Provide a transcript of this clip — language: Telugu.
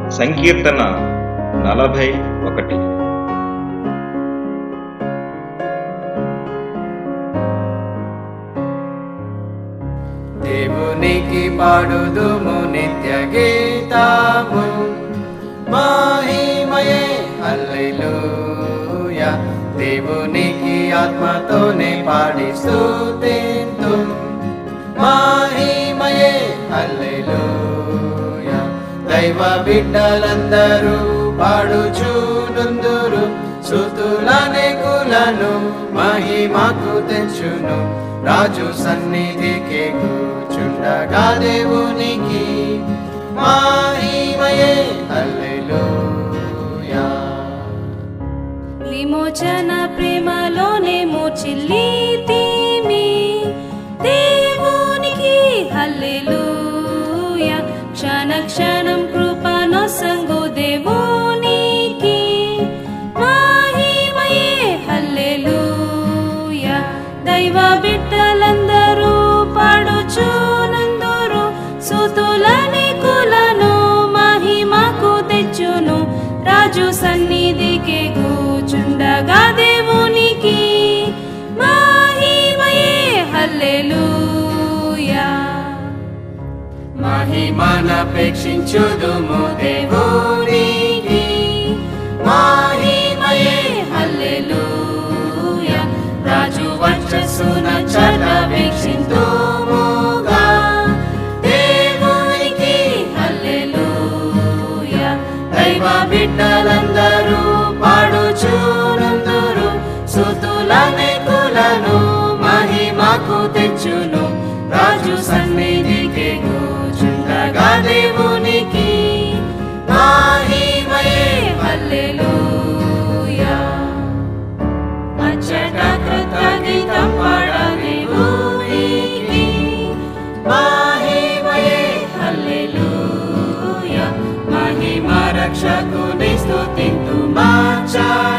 సంకీర్తన నలభై ఒకటి దేవునికి పాడుదుము నిత్య గీతాము మహిమయే హల్లెలూయా దేవునికి ఆత్మతోనే పాడి స్తుతింతు మహిమయే హల్లెలూయా దైవ బిడ్డలందరూ పాడుచునుందురు సుతులనే కులను మహిమకు తెచ్చును రాజు సన్నిధికి కూర్చుండగా దేవునికి మహిమయే హల్లెలూయా విమోచన ప్రేమలోనే మూర్చిల్లితిమి దేవునికి హల్లెలూయా క్షణ క్షణం కృపను సంగు దేవునికి మహిమయే హల్లెలూయా దైవ బిడ్డలందరూ పాడుచునందురు సుతులని కులను మహిమకు తెచ్చును రాజు సన్నిధికి కూచుండగా దేవునికి మహిమయే హల్లెలూయా మహిమనపేక్షించుదుము దేవునికి మహిమయే హల్లెలూయా రాజు వర్చస్సున చట వీక్షింతుముగా దేవునికి హల్లెలూయా దైవ బిడ్డలందరూ పాడుచునందురు సుతులనే కులను మహిమకు తెచ్చును రాజు సన్నిధికి కూర్చుండగా దేవునికి మహిమయే హల్లెలూయా అచ్చట కృతజ్ఞతం పాడ దేవునికి మహిమయే హల్లెలూయా మహిమ రక్షకుని స్తుతింతు మాచా